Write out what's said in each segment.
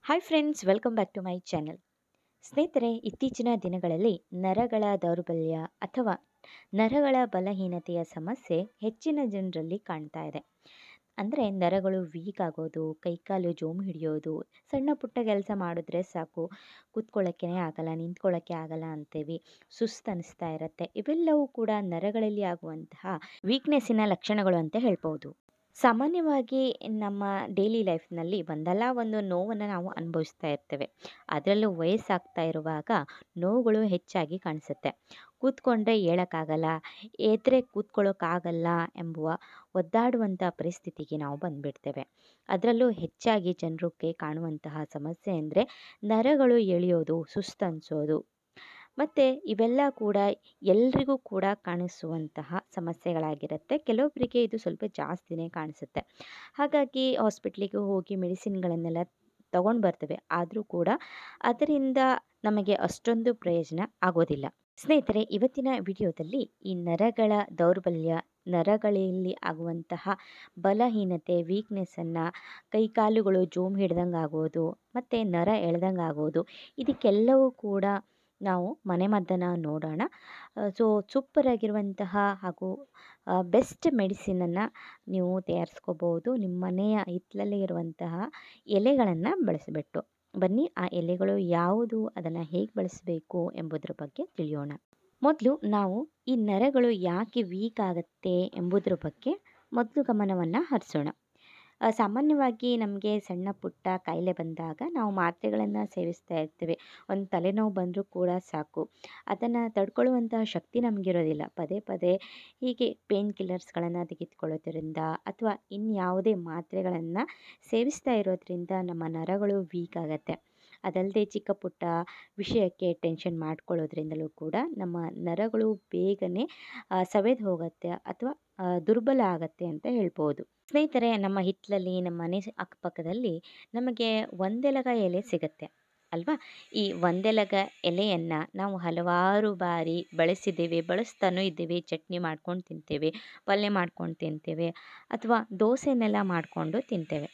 hi friends welcome back to my channel ಸ್ನೇಹಿತರೆ ಇತ್ತೀಚಿನ ದಿನಗಳಲ್ಲಿ ನರಗಳ ದೌರ್ಬಲ್ಯ ಅಥವಾ ನರಗಳ ಬಲಹೀನತೆಯ ಸಮಸ್ಯೆ ಹೆಚ್ಚಿನ ಜನರಲ್ಲಿ ಕಾಣ್ತಾ ಇದೆ ಅಂದರೆ ನರಗಳು ವೀಕ್ ಆಗೋದು ಕೈಕಾಲು ಜೋಮು ಹಿಡಿಯೋದು ಸಣ್ಣ ಪುಟ್ಟ ಕೆಲಸ ಮಾಡಿದ್ರೆ ಸಾಕು ಕೂತ್ಕೊಳ್ಳೋಕ್ಕೆ ಆಗಲ್ಲ ನಿಂತ್ಕೊಳ್ಳೋಕ್ಕೆ ಆಗಲ್ಲ ಅಂತೀವಿ ಸುಸ್ತು ಅನ್ನಿಸ್ತಾ ಇರುತ್ತೆ ಇವೆಲ್ಲವೂ ಕೂಡ ನರಗಳಲ್ಲಿ ಆಗುವಂತಹ ವೀಕ್ನೆಸ್ಸಿನ ಲಕ್ಷಣಗಳು ಅಂತ ಹೇಳ್ಬೋದು ಸಾಮಾನ್ಯವಾಗಿ ನಮ್ಮ ಡೈಲಿ ಲೈಫ್ನಲ್ಲಿ ಒಂದಲ್ಲ ಒಂದು ನೋವನ್ನು ನಾವು ಅನುಭವಿಸ್ತಾ ಇರ್ತೇವೆ ಅದರಲ್ಲೂ ವಯಸ್ಸಾಗ್ತಾ ಇರುವಾಗ ನೋವುಗಳು ಹೆಚ್ಚಾಗಿ ಕಾಣಿಸುತ್ತೆ ಕೂತ್ಕೊಂಡ್ರೆ ಏಳೋಕ್ಕಾಗಲ್ಲ ಎದ್ರೆ ಕೂತ್ಕೊಳ್ಳೋಕ್ಕಾಗಲ್ಲ ಎಂಬುವ ಒದ್ದಾಡುವಂಥ ಪರಿಸ್ಥಿತಿಗೆ ನಾವು ಬಂದುಬಿಡ್ತೇವೆ ಅದರಲ್ಲೂ ಹೆಚ್ಚಾಗಿ ಜನರಿಗೆ ಕಾಣುವಂತಹ ಸಮಸ್ಯೆ ಅಂದರೆ ನರಗಳು ಎಳೆಯೋದು ಸುಸ್ತು ಅನಿಸೋದು ಮತ್ತು ಇವೆಲ್ಲ ಕೂಡ ಎಲ್ರಿಗೂ ಕೂಡ ಕಾಣಿಸುವಂತಹ ಸಮಸ್ಯೆಗಳಾಗಿರುತ್ತೆ ಕೆಲವೊಬ್ಬರಿಗೆ ಇದು ಸ್ವಲ್ಪ ಜಾಸ್ತಿನೇ ಕಾಣಿಸುತ್ತೆ ಹಾಗಾಗಿ ಹಾಸ್ಪಿಟ್ಲಿಗೆ ಹೋಗಿ ಮೆಡಿಸಿನ್ಗಳನ್ನೆಲ್ಲ ತಗೊಂಡು ಬರ್ತೇವೆ ಆದರೂ ಕೂಡ ಅದರಿಂದ ನಮಗೆ ಅಷ್ಟೊಂದು ಪ್ರಯೋಜನ ಆಗೋದಿಲ್ಲ ಸ್ನೇಹಿತರೆ ಇವತ್ತಿನ ವಿಡಿಯೋದಲ್ಲಿ ಈ ನರಗಳ ದೌರ್ಬಲ್ಯ ನರಗಳಲ್ಲಿ ಆಗುವಂತಹ ಬಲಹೀನತೆ ವೀಕ್ನೆಸ್ಸನ್ನು ಕೈಕಾಲುಗಳು ಜೋಮ್ ಹಿಡ್ದಂಗೆ ಆಗೋದು ಮತ್ತು ನರ ಎಳ್ದಂಗೆ ಆಗೋದು ಇದಕ್ಕೆಲ್ಲವೂ ಕೂಡ ನಾವು ಮನೆಮದ್ದನ್ನು ನೋಡೋಣ ಸೊ ಸೂಪರಾಗಿರುವಂತಹ ಹಾಗೂ ಬೆಸ್ಟ್ ಮೆಡಿಸಿನನ್ನು ನೀವು ತಯಾರಿಸ್ಕೋಬೋದು ನಿಮ್ಮ ಮನೆಯ ಹಿತ್ತಲಲ್ಲಿ ಇರುವಂತಹ ಎಲೆಗಳನ್ನು ಬಳಸಿಬಿಟ್ಟು ಬನ್ನಿ ಆ ಎಲೆಗಳು ಯಾವುದು ಅದನ್ನು ಹೇಗೆ ಬಳಸಬೇಕು ಎಂಬುದರ ಬಗ್ಗೆ ತಿಳಿಯೋಣ ಮೊದಲು ನಾವು ಈ ನರಗಳು ಯಾಕೆ ವೀಕ್ ಆಗುತ್ತೆ ಎಂಬುದರ ಬಗ್ಗೆ ಮೊದಲು ಗಮನವನ್ನು ಹರಿಸೋಣ ಸಾಮಾನ್ಯವಾಗಿ ನಮಗೆ ಸಣ್ಣ ಪುಟ್ಟ ಕಾಯಿಲೆ ಬಂದಾಗ ನಾವು ಮಾತ್ರೆಗಳನ್ನು ಸೇವಿಸ್ತಾ ಇರ್ತೀವಿ ಒಂದು ತಲೆನೋವು ಬಂದರೂ ಕೂಡ ಸಾಕು ಅದನ್ನು ತಡ್ಕೊಳ್ಳುವಂತಹ ಶಕ್ತಿ ನಮಗಿರೋದಿಲ್ಲ ಪದೇ ಪದೇ ಹೀಗೆ ಪೇನ್ ಕಿಲ್ಲರ್ಸ್ಗಳನ್ನು ತೆಗೆದುಕೊಳ್ಳೋದ್ರಿಂದ ಅಥವಾ ಇನ್ಯಾವುದೇ ಮಾತ್ರೆಗಳನ್ನು ಸೇವಿಸ್ತಾ ಇರೋದ್ರಿಂದ ನಮ್ಮ ನರಗಳು ವೀಕ್ ಆಗುತ್ತೆ ಅದಲ್ಲದೆ ಚಿಕ್ಕ ಪುಟ್ಟ ವಿಷಯಕ್ಕೆ ಟೆನ್ಷನ್ ಮಾಡ್ಕೊಳ್ಳೋದ್ರಿಂದಲೂ ಕೂಡ ನಮ್ಮ ನರಗಳು ಬೇಗನೆ ಸವೆದು ಹೋಗುತ್ತೆ ಅಥವಾ ದುರ್ಬಲ ಆಗತ್ತೆ ಅಂತ ಹೇಳ್ಬೋದು ಸ್ನೇಹಿತರೆ ನಮ್ಮ ಹಿತ್ತಲಲ್ಲಿ ನಮ್ಮ ಮನೆ ಅಕ್ಕಪಕ್ಕದಲ್ಲಿ ನಮಗೆ ಒಂದೆಲಗ ಎಲೆ ಸಿಗುತ್ತೆ ಅಲ್ವಾ ಈ ಒಂದೆಲಗ ಎಲೆಯನ್ನು ನಾವು ಹಲವಾರು ಬಾರಿ ಬಳಸಿದ್ದೇವೆ ಬಳಸ್ತಾನೂ ಇದ್ದೇವೆ ಚಟ್ನಿ ಮಾಡ್ಕೊಂಡು ತಿಂತೇವೆ ಪಲ್ಯ ಮಾಡ್ಕೊಂಡು ತಿಂತೇವೆ ಅಥವಾ ದೋಸೆನೆಲ್ಲ ಮಾಡಿಕೊಂಡು ತಿಂತೇವೆ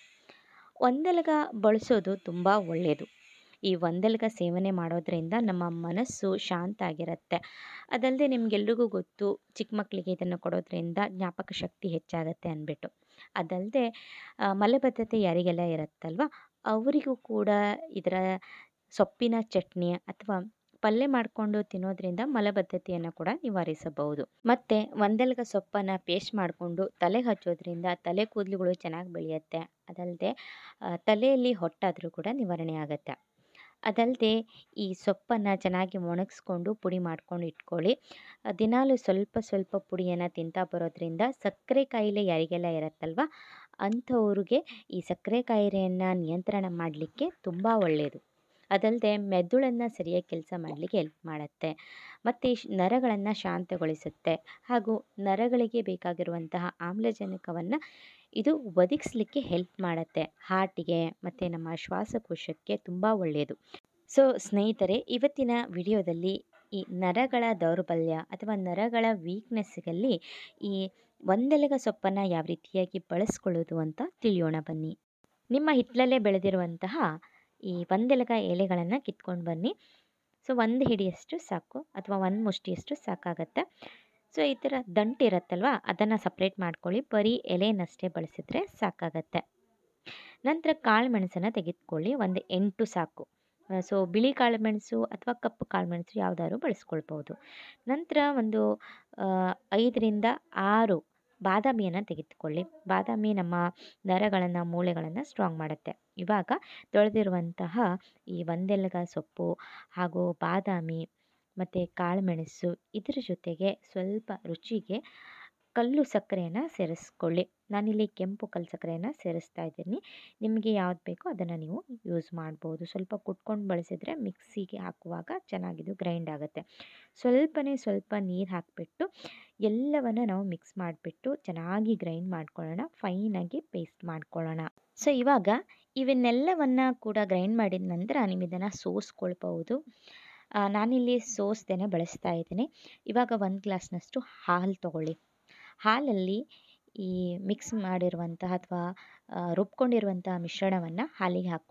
ಒಂದೆಲಗ ಬಳಸೋದು ತುಂಬ ಒಳ್ಳೆಯದು ಈ ಒಂದೆಲಗ ಸೇವನೆ ಮಾಡೋದ್ರಿಂದ ನಮ್ಮ ಮನಸ್ಸು ಶಾಂತ ಆಗಿರುತ್ತೆ ಅದಲ್ಲದೆ ನಿಮಗೆಲ್ರಿಗೂ ಗೊತ್ತು ಚಿಕ್ಕ ಮಕ್ಕಳಿಗೆ ಇದನ್ನು ಕೊಡೋದ್ರಿಂದ ಜ್ಞಾಪಕ ಶಕ್ತಿ ಹೆಚ್ಚಾಗತ್ತೆ ಅಂದ್ಬಿಟ್ಟು ಅದಲ್ಲದೆ ಮಲಬದ್ಧತೆ ಯಾರಿಗೆಲ್ಲ ಇರುತ್ತಲ್ವ ಅವರಿಗೂ ಕೂಡ ಇದರ ಸೊಪ್ಪಿನ ಚಟ್ನಿ ಅಥವಾ ಪಲ್ಯ ಮಾಡಿಕೊಂಡು ತಿನ್ನೋದ್ರಿಂದ ಮಲಬದ್ಧತೆಯನ್ನು ಕೂಡ ನಿವಾರಿಸಬಹುದು ಮತ್ತು ಒಂದೆಲಗ ಸೊಪ್ಪನ್ನು ಪೇಸ್ಟ್ ಮಾಡಿಕೊಂಡು ತಲೆಗೆ ಹಚ್ಚೋದ್ರಿಂದ ತಲೆ ಕೂದಲುಗಳು ಚೆನ್ನಾಗಿ ಬೆಳೆಯುತ್ತೆ ಅದಲ್ಲದೆ ತಲೆಯಲ್ಲಿ ಹೊಟ್ಟಾದರೂ ಕೂಡ ನಿವಾರಣೆ ಆಗುತ್ತೆ ಅದಲ್ಲದೆ ಈ ಸೊಪ್ಪನ್ನು ಚೆನ್ನಾಗಿ ಒಣಗಿಸ್ಕೊಂಡು ಪುಡಿ ಮಾಡ್ಕೊಂಡು ಇಟ್ಕೊಳ್ಳಿ ದಿನಾಲು ಸ್ವಲ್ಪ ಸ್ವಲ್ಪ ಪುಡಿಯನ್ನು ತಿಂತಾ ಬರೋದ್ರಿಂದ ಸಕ್ಕರೆ ಕಾಯಿಲೆ ಯಾರಿಗೆಲ್ಲ ಇರುತ್ತಲ್ವ ಅಂಥವ್ರಿಗೆ ಈ ಸಕ್ಕರೆ ಕಾಯಿಲೆಯನ್ನು ನಿಯಂತ್ರಣ ಮಾಡಲಿಕ್ಕೆ ತುಂಬ ಒಳ್ಳೆಯದು ಅದಲ್ಲದೆ ಮೆದುಳನ್ನು ಸರಿಯಾಗಿ ಕೆಲಸ ಮಾಡಲಿಕ್ಕೆ ಹೆಲ್ಪ್ ಮಾಡುತ್ತೆ ಮತ್ತು ನರಗಳನ್ನು ಶಾಂತಗೊಳಿಸುತ್ತೆ ಹಾಗೂ ನರಗಳಿಗೆ ಬೇಕಾಗಿರುವಂತಹ ಆಮ್ಲಜನಕವನ್ನು ಇದು ಒದಗಿಸ್ಲಿಕ್ಕೆ ಹೆಲ್ಪ್ ಮಾಡುತ್ತೆ ಹಾರ್ಟಿಗೆ ಮತ್ತು ನಮ್ಮ ಶ್ವಾಸಕೋಶಕ್ಕೆ ತುಂಬ ಒಳ್ಳೆಯದು ಸೊ ಸ್ನೇಹಿತರೆ ಇವತ್ತಿನ ವಿಡಿಯೋದಲ್ಲಿ ಈ ನರಗಳ ದೌರ್ಬಲ್ಯ ಅಥವಾ ನರಗಳ ವೀಕ್ನೆಸ್ಸಿಗಲ್ಲಿ ಈ ಒಂದೆಲಗ ಸೊಪ್ಪನ್ನು ಯಾವ ರೀತಿಯಾಗಿ ಬಳಸ್ಕೊಳ್ಳೋದು ಅಂತ ತಿಳಿಯೋಣ ಬನ್ನಿ ನಿಮ್ಮ ಹಿತ್ತಲಲ್ಲೇ ಬೆಳೆದಿರುವಂತಹ ಈ ಒಂದೆಲಗ ಎಲೆಗಳನ್ನು ಕಿತ್ಕೊಂಡು ಬನ್ನಿ ಸೊ ಒಂದು ಹಿಡಿಯಷ್ಟು ಸಾಕು ಅಥವಾ ಒಂದು ಮುಷ್ಟಿಯಷ್ಟು ಸಾಕಾಗತ್ತೆ ಸೊ ಈ ಥರ ದಂಟು ಇರುತ್ತಲ್ವ ಅದನ್ನು ಸಪ್ರೇಟ್ ಮಾಡ್ಕೊಳ್ಳಿ ಬರೀ ಎಲೆನಷ್ಟೇ ಬಳಸಿದ್ರೆ ಸಾಕಾಗತ್ತೆ ನಂತರ ಕಾಳು ಮೆಣಸನ್ನು ತೆಗೆದುಕೊಳ್ಳಿ ಒಂದು ಎಂಟು ಸಾಕು ಸೊ ಬಿಳಿ ಕಾಳು ಮೆಣಸು ಅಥವಾ ಕಪ್ಪು ಕಾಳು ಮೆಣಸು ಯಾವುದಾದ್ರು ಬಳಸ್ಕೊಳ್ಬೋದು ನಂತರ ಒಂದು ಐದರಿಂದ ಆರು ಬಾದಾಮಿಯನ್ನು ತೆಗೆದುಕೊಳ್ಳಿ ಬಾದಾಮಿ ನಮ್ಮ ನರಗಳನ್ನು ಮೂಳೆಗಳನ್ನು ಸ್ಟ್ರಾಂಗ್ ಮಾಡುತ್ತೆ ಇವಾಗ ತೊಳೆದಿರುವಂತಹ ಈ ಒಂದೆಲಗ ಸೊಪ್ಪು ಹಾಗೂ ಬಾದಾಮಿ ಮತ್ತು ಕಾಳುಮೆಣಸು ಇದ್ರ ಜೊತೆಗೆ ಸ್ವಲ್ಪ ರುಚಿಗೆ ಕಲ್ಲು ಸಕ್ಕರೆಯನ್ನು ಸೇರಿಸ್ಕೊಳ್ಳಿ ನಾನಿಲ್ಲಿ ಕೆಂಪು ಕಲ್ಲು ಸಕ್ಕರೆಯನ್ನು ಸೇರಿಸ್ತಾ ಇದ್ದೀನಿ ನಿಮಗೆ ಯಾವ್ದು ಬೇಕೋ ಅದನ್ನು ನೀವು ಯೂಸ್ ಮಾಡ್ಬೋದು ಸ್ವಲ್ಪ ಕುಟ್ಕೊಂಡು ಬಳಸಿದರೆ ಮಿಕ್ಸಿಗೆ ಹಾಕುವಾಗ ಚೆನ್ನಾಗಿದು ಗ್ರೈಂಡ್ ಆಗುತ್ತೆ ಸ್ವಲ್ಪನೇ ಸ್ವಲ್ಪ ನೀರು ಹಾಕಿಬಿಟ್ಟು ಎಲ್ಲವನ್ನು ನಾವು ಮಿಕ್ಸ್ ಮಾಡಿಬಿಟ್ಟು ಚೆನ್ನಾಗಿ ಗ್ರೈಂಡ್ ಮಾಡ್ಕೊಳ್ಳೋಣ ಫೈನಾಗಿ ಪೇಸ್ಟ್ ಮಾಡ್ಕೊಳ್ಳೋಣ ಸೊ ಇವಾಗ ಇವನ್ನೆಲ್ಲವನ್ನು ಕೂಡ ಗ್ರೈಂಡ್ ಮಾಡಿದ ನಂತರ ನೀವು ಇದನ್ನು ಸೋಸ್ಕೊಳ್ಬೋದು ನಾನಿಲ್ಲಿ ಸೋಸ್ದೇನೆ ಬಳಸ್ತಾ ಇದ್ದೀನಿ ಇವಾಗ ಒಂದು ಗ್ಲಾಸ್ನಷ್ಟು ಹಾಲು ತೊಗೊಳ್ಳಿ ಹಾಲಲ್ಲಿ ಈ ಮಿಕ್ಸ್ ಮಾಡಿರುವಂತಹ ಅಥವಾ ರುಬ್ಕೊಂಡಿರುವಂತಹ ಮಿಶ್ರಣವನ್ನು ಹಾಲಿಗೆ ಹಾಕ್ಕೊಳ್ಳಿ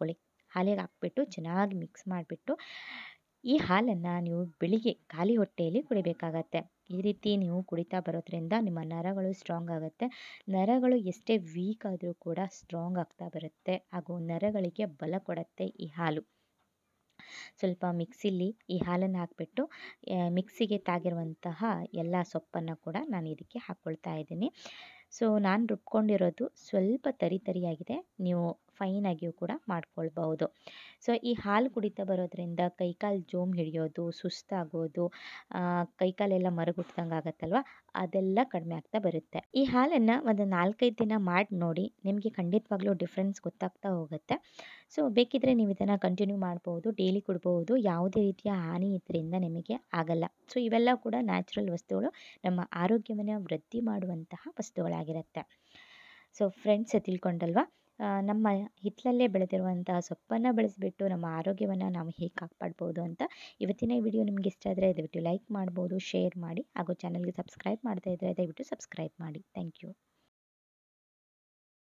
ಹಾಲಿಗೆ ಹಾಕ್ಬಿಟ್ಟು ಚೆನ್ನಾಗಿ ಮಿಕ್ಸ್ ಮಾಡಿಬಿಟ್ಟು ಈ ಹಾಲನ್ನು ನೀವು ಬೆಳಿಗ್ಗೆ ಖಾಲಿ ಹೊಟ್ಟೆಯಲ್ಲಿ ಕುಡಿಬೇಕಾಗತ್ತೆ ಈ ರೀತಿ ನೀವು ಕುಡಿತಾ ಬರೋದ್ರಿಂದ ನಿಮ್ಮ ನರಗಳು ಸ್ಟ್ರಾಂಗ್ ಆಗುತ್ತೆ ನರಗಳು ಎಷ್ಟೇ ವೀಕ್ ಆದರೂ ಕೂಡ ಸ್ಟ್ರಾಂಗ್ ಆಗ್ತಾ ಬರುತ್ತೆ ಹಾಗೂ ನರಗಳಿಗೆ ಬಲ ಕೊಡುತ್ತೆ ಈ ಹಾಲು ಸ್ವಲ್ಪ ಮಿಕ್ಸಿಲಿ ಈ ಹಾಲನ್ನು ಹಾಕಿಬಿಟ್ಟು ಮಿಕ್ಸಿಗೆ ತಾಗಿರುವಂತಹ ಎಲ್ಲ ಸೊಪ್ಪನ್ನು ಕೂಡ ನಾನು ಇದಕ್ಕೆ ಹಾಕ್ಕೊಳ್ತಾ ಇದ್ದೀನಿ ಸೊ ನಾನು ರುಬ್ಕೊಂಡಿರೋದು ಸ್ವಲ್ಪ ತರಿ ತರಿಯಾಗಿದೆ ನೀವು ಫೈನಾಗಿಯೂ ಕೂಡ ಮಾಡ್ಕೊಳ್ಬಹುದು ಸೊ ಈ ಹಾಲು ಕುಡಿತಾ ಬರೋದ್ರಿಂದ ಕೈಕಾಲು ಜೋಮ್ ಹಿಡಿಯೋದು ಸುಸ್ತಾಗೋದು ಕೈಕಾಲೆಲ್ಲ ಮರಗುಟ್ದಂಗೆ ಆಗುತ್ತಲ್ವ ಅದೆಲ್ಲ ಕಡಿಮೆ ಆಗ್ತಾ ಬರುತ್ತೆ ಈ ಹಾಲನ್ನು ಒಂದು ನಾಲ್ಕೈದು ದಿನ ಮಾಡಿ ನೋಡಿ ನಿಮಗೆ ಖಂಡಿತವಾಗ್ಲೂ ಡಿಫ್ರೆನ್ಸ್ ಗೊತ್ತಾಗ್ತಾ ಹೋಗುತ್ತೆ ಸೊ ಬೇಕಿದ್ದರೆ ನೀವು ಇದನ್ನು ಕಂಟಿನ್ಯೂ ಮಾಡ್ಬೋದು ಡೈಲಿ ಕುಡ್ಬೋದು ಯಾವುದೇ ರೀತಿಯ ಹಾನಿ ಇದರಿಂದ ನಿಮಗೆ ಆಗಲ್ಲ ಸೊ ಇವೆಲ್ಲ ಕೂಡ ನ್ಯಾಚುರಲ್ ವಸ್ತುಗಳು ನಮ್ಮ ಆರೋಗ್ಯವನ್ನು ವೃದ್ಧಿ ಮಾಡುವಂತಹ ವಸ್ತುಗಳಾಗಿರುತ್ತೆ ಸೊ ಫ್ರೆಂಡ್ಸ್ ತಿಳ್ಕೊಂಡಲ್ವಾ ನಮ್ಮ ಹಿತ್ತಲಲ್ಲೇ ಬೆಳೆದಿರುವಂತಹ ಸೊಪ್ಪನ್ನು ಬೆಳೆಸಿಬಿಟ್ಟು ನಮ್ಮ ಆರೋಗ್ಯವನ್ನು ನಾವು ಹೇಗೆ ಕಾಪಾಡ್ಬೋದು ಅಂತ ಇವತ್ತಿನ ವಿಡಿಯೋ ನಿಮಗೆ ಇಷ್ಟ ಆದರೆ ದಯವಿಟ್ಟು ಲೈಕ್ ಮಾಡ್ಬೋದು ಶೇರ್ ಮಾಡಿ ಹಾಗೂ ಚಾನಲ್ಗೆ ಸಬ್ಸ್ಕ್ರೈಬ್ ಮಾಡ್ತಾ ಇದ್ದರೆ ದಯವಿಟ್ಟು ಸಬ್ಸ್ಕ್ರೈಬ್ ಮಾಡಿ ಥ್ಯಾಂಕ್ ಯು